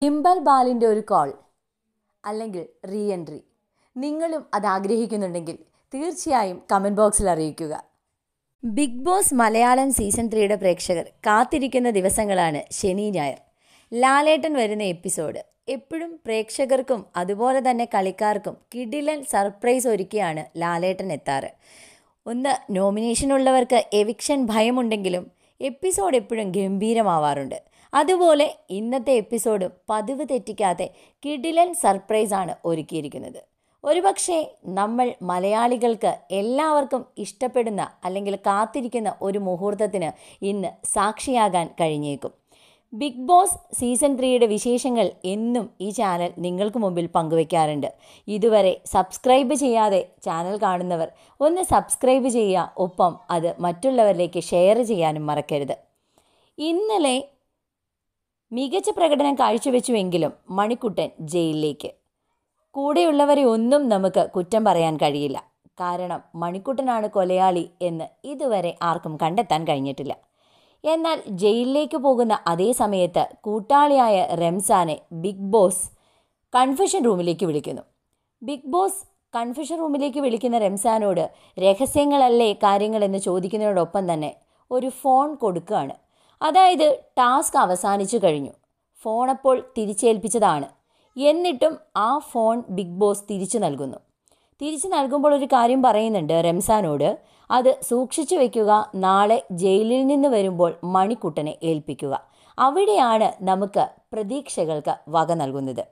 ഡിംബൽ ബാലിൻ്റെ ഒരു കോൾ അല്ലെങ്കിൽ re entry നിങ്ങളും അത് ആഗ്രഹിക്കുന്നുണ്ടെങ്കിൽ തീർച്ചയായും കമൻറ്റ് ബോക്സിൽ അറിയിക്കുക ബിഗ് ബോസ് മലയാളം സീസൺ ത്രീയുടെ പ്രേക്ഷകർ കാത്തിരിക്കുന്ന ദിവസങ്ങളാണ് ശനി ഞായർ ലാലേട്ടൻ വരുന്ന എപ്പിസോഡ് എപ്പോഴും പ്രേക്ഷകർക്കും അതുപോലെ തന്നെ കളിക്കാർക്കും കിടിലൻ സർപ്രൈസ് ഒരുക്കിയാണ് ലാലേട്ടൻ എത്താറ് ഒന്ന് നോമിനേഷൻ ഉള്ളവർക്ക് എവിക്ഷൻ ഭയമുണ്ടെങ്കിലും എപ്പിസോഡ് എപ്പോഴും ഗംഭീരമാവാറുണ്ട് അതുപോലെ ഇന്നത്തെ എപ്പിസോഡും പതിവ് തെറ്റിക്കാതെ കിടിലൻ സർപ്രൈസാണ് ഒരുക്കിയിരിക്കുന്നത് ഒരുപക്ഷെ നമ്മൾ മലയാളികൾക്ക് എല്ലാവർക്കും ഇഷ്ടപ്പെടുന്ന അല്ലെങ്കിൽ കാത്തിരിക്കുന്ന ഒരു മുഹൂർത്തത്തിന് ഇന്ന് സാക്ഷിയാകാൻ കഴിഞ്ഞേക്കും ബിഗ് ബോസ് സീസൺ ത്രീയുടെ വിശേഷങ്ങൾ എന്നും ഈ ചാനൽ നിങ്ങൾക്ക് മുമ്പിൽ പങ്കുവയ്ക്കാറുണ്ട് ഇതുവരെ സബ്സ്ക്രൈബ് ചെയ്യാതെ ചാനൽ കാണുന്നവർ ഒന്ന് സബ്സ്ക്രൈബ് ചെയ്യുക ഒപ്പം അത് മറ്റുള്ളവരിലേക്ക് ഷെയർ ചെയ്യാനും മറക്കരുത് ഇന്നലെ മികച്ച പ്രകടനം കാഴ്ചവെച്ചുവെങ്കിലും മണിക്കുട്ടൻ ജയിലിലേക്ക് കൂടെയുള്ളവരെ ഒന്നും നമുക്ക് കുറ്റം പറയാൻ കഴിയില്ല കാരണം മണിക്കുട്ടനാണ് കൊലയാളി എന്ന് ഇതുവരെ ആർക്കും കണ്ടെത്താൻ കഴിഞ്ഞിട്ടില്ല എന്നാൽ ജയിലിലേക്ക് പോകുന്ന അതേ സമയത്ത് കൂട്ടാളിയായ റംസാനെ ബിഗ് ബോസ് കൺഫെഷൻ റൂമിലേക്ക് വിളിക്കുന്നു ബിഗ് ബോസ് കൺഫെഷൻ റൂമിലേക്ക് വിളിക്കുന്ന റംസാനോട് രഹസ്യങ്ങളല്ലേ കാര്യങ്ങളെന്ന് ചോദിക്കുന്നതിനോടൊപ്പം തന്നെ ഒരു ഫോൺ കൊടുക്കുകയാണ് അതായത് ടാസ്ക് അവസാനിച്ചു കഴിഞ്ഞു ഫോൺ അപ്പോൾ തിരിച്ചേൽപ്പിച്ചതാണ് എന്നിട്ടും ആ ഫോൺ ബിഗ് ബോസ് തിരിച്ചു നൽകുന്നു തിരിച്ചു നൽകുമ്പോൾ ഒരു കാര്യം പറയുന്നുണ്ട് റംസാനോട് അത് സൂക്ഷിച്ചു വെക്കുക നാളെ ജയിലിൽ നിന്ന് വരുമ്പോൾ മണിക്കുട്ടനെ ഏൽപ്പിക്കുക അവിടെയാണ് നമുക്ക് പ്രതീക്ഷകൾക്ക് വക നൽകുന്നത്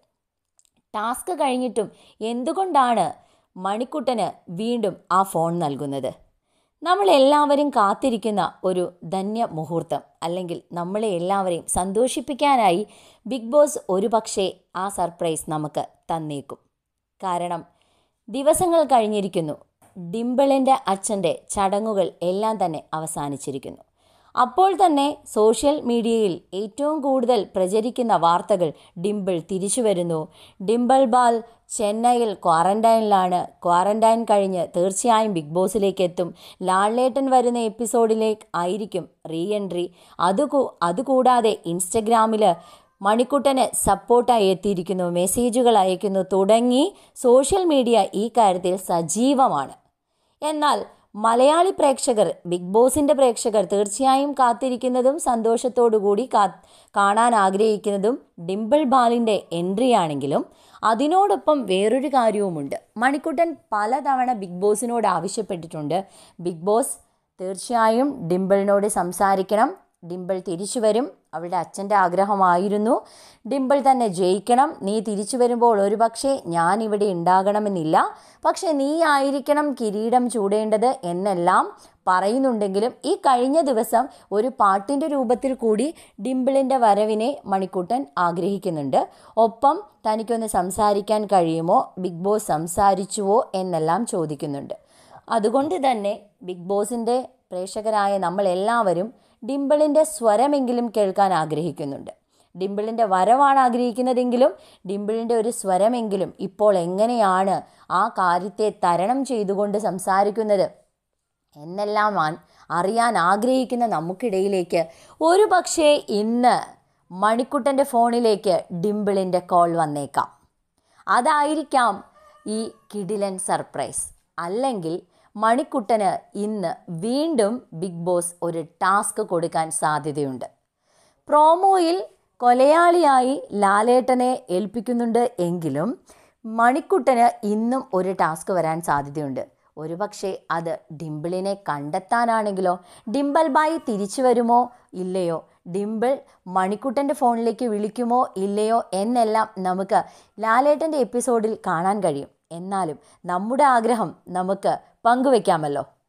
ടാസ്ക് കഴിഞ്ഞിട്ടും എന്തുകൊണ്ടാണ് മണിക്കുട്ടന് വീണ്ടും ആ ഫോൺ നൽകുന്നത് നമ്മളെല്ലാവരും കാത്തിരിക്കുന്ന ഒരു ധന്യ മുഹൂർത്തം അല്ലെങ്കിൽ നമ്മളെ എല്ലാവരെയും സന്തോഷിപ്പിക്കാനായി ബിഗ് ബോസ് ഒരുപക്ഷെ ആ സർപ്രൈസ് നമുക്ക് തന്നേക്കും കാരണം ദിവസങ്ങൾ കഴിഞ്ഞിരിക്കുന്നു ഡിംപിളിൻ്റെ അച്ഛൻ്റെ ചടങ്ങുകൾ എല്ലാം തന്നെ അവസാനിച്ചിരിക്കുന്നു അപ്പോൾ തന്നെ സോഷ്യൽ മീഡിയയിൽ ഏറ്റവും കൂടുതൽ പ്രചരിക്കുന്ന വാർത്തകൾ ഡിംപിൾ തിരിച്ചു വരുന്നു ഡിംപിൾ ബാൽ ചെന്നൈയിൽ ക്വാറന്റൈനിലാണ് ക്വാറന്റൈൻ കഴിഞ്ഞ് തീർച്ചയായും ബിഗ് ബോസിലേക്ക് എത്തും ലാലേട്ടൻ വരുന്ന എപ്പിസോഡിലേക്ക് ആയിരിക്കും റീ എൻട്രി അതുകൂ അതുകൂടാതെ ഇൻസ്റ്റഗ്രാമിൽ മണിക്കുട്ടന് സപ്പോർട്ടായി എത്തിയിരിക്കുന്നു മെസ്സേജുകൾ അയക്കുന്നു തുടങ്ങി സോഷ്യൽ മീഡിയ ഈ കാര്യത്തിൽ സജീവമാണ് എന്നാൽ മലയാളി പ്രേക്ഷകർ ബിഗ് ബോസിന്റെ പ്രേക്ഷകർ തീർച്ചയായും കാത്തിരിക്കുന്നതും സന്തോഷത്തോടുകൂടി കാ കാണാൻ ആഗ്രഹിക്കുന്നതും ഡിംപിൾ ബാലിന്റെ എൻട്രി ആണെങ്കിലും അതിനോടൊപ്പം വേറൊരു കാര്യവുമുണ്ട് മണിക്കുട്ടൻ പലതവണ ബിഗ് ബോസിനോട് ആവശ്യപ്പെട്ടിട്ടുണ്ട് ബിഗ് ബോസ് തീർച്ചയായും ഡിംപിളിനോട് സംസാരിക്കണം ഡിംപിൾ തിരിച്ചു വരും അവളുടെ അച്ഛൻ്റെ ആഗ്രഹമായിരുന്നു ഡിംപിൾ തന്നെ ജയിക്കണം നീ തിരിച്ചു വരുമ്പോൾ ഒരുപക്ഷെ ഞാൻ ഇവിടെ ഉണ്ടാകണമെന്നില്ല പക്ഷെ നീ ആയിരിക്കണം കിരീടം ചൂടേണ്ടത് എന്നെല്ലാം പറയുന്നുണ്ടെങ്കിലും ഈ കഴിഞ്ഞ ദിവസം ഒരു പാട്ടിൻ്റെ രൂപത്തിൽ കൂടി ഡിംപിളിൻ്റെ വരവിനെ മണിക്കുട്ടൻ ആഗ്രഹിക്കുന്നുണ്ട് ഒപ്പം തനിക്കൊന്ന് സംസാരിക്കാൻ കഴിയുമോ ബിഗ് ബോസ് സംസാരിച്ചുവോ എന്നെല്ലാം ചോദിക്കുന്നുണ്ട് അതുകൊണ്ട് തന്നെ ബിഗ് ബോസിൻ്റെ പ്രേക്ഷകരായ നമ്മളെല്ലാവരും ഡിംപിളിൻ്റെ സ്വരമെങ്കിലും കേൾക്കാൻ ആഗ്രഹിക്കുന്നുണ്ട് ഡിംപിളിൻ്റെ വരവാണ് ആഗ്രഹിക്കുന്നതെങ്കിലും ഡിംപിളിൻ്റെ ഒരു സ്വരമെങ്കിലും ഇപ്പോൾ എങ്ങനെയാണ് ആ കാര്യത്തെ തരണം ചെയ്തുകൊണ്ട് സംസാരിക്കുന്നത് എന്നെല്ലാം അറിയാൻ ആഗ്രഹിക്കുന്ന നമുക്കിടയിലേക്ക് ഒരു പക്ഷേ ഇന്ന് മണിക്കുട്ടൻ്റെ ഫോണിലേക്ക് ഡിംപിളിൻ്റെ കോൾ വന്നേക്കാം അതായിരിക്കാം ഈ കിടിലൻ സർപ്രൈസ് അല്ലെങ്കിൽ മണിക്കുട്ടന് ഇന്ന് വീണ്ടും ബിഗ് ബോസ് ഒരു ടാസ്ക് കൊടുക്കാൻ സാധ്യതയുണ്ട് പ്രോമോയിൽ കൊലയാളിയായി ലാലേട്ടനെ ഏൽപ്പിക്കുന്നുണ്ട് എങ്കിലും മണിക്കുട്ടന് ഇന്നും ഒരു ടാസ്ക് വരാൻ സാധ്യതയുണ്ട് ഒരുപക്ഷെ അത് ഡിംപിളിനെ കണ്ടെത്താനാണെങ്കിലോ ഡിംപിൾ ബായി തിരിച്ചു വരുമോ ഇല്ലയോ ഡിംപിൾ മണിക്കുട്ടൻ്റെ ഫോണിലേക്ക് വിളിക്കുമോ ഇല്ലയോ എന്നെല്ലാം നമുക്ക് ലാലേട്ടൻ്റെ എപ്പിസോഡിൽ കാണാൻ കഴിയും എന്നാലും നമ്മുടെ ആഗ്രഹം നമുക്ക് പങ്കുവെക്കാമല്ലോ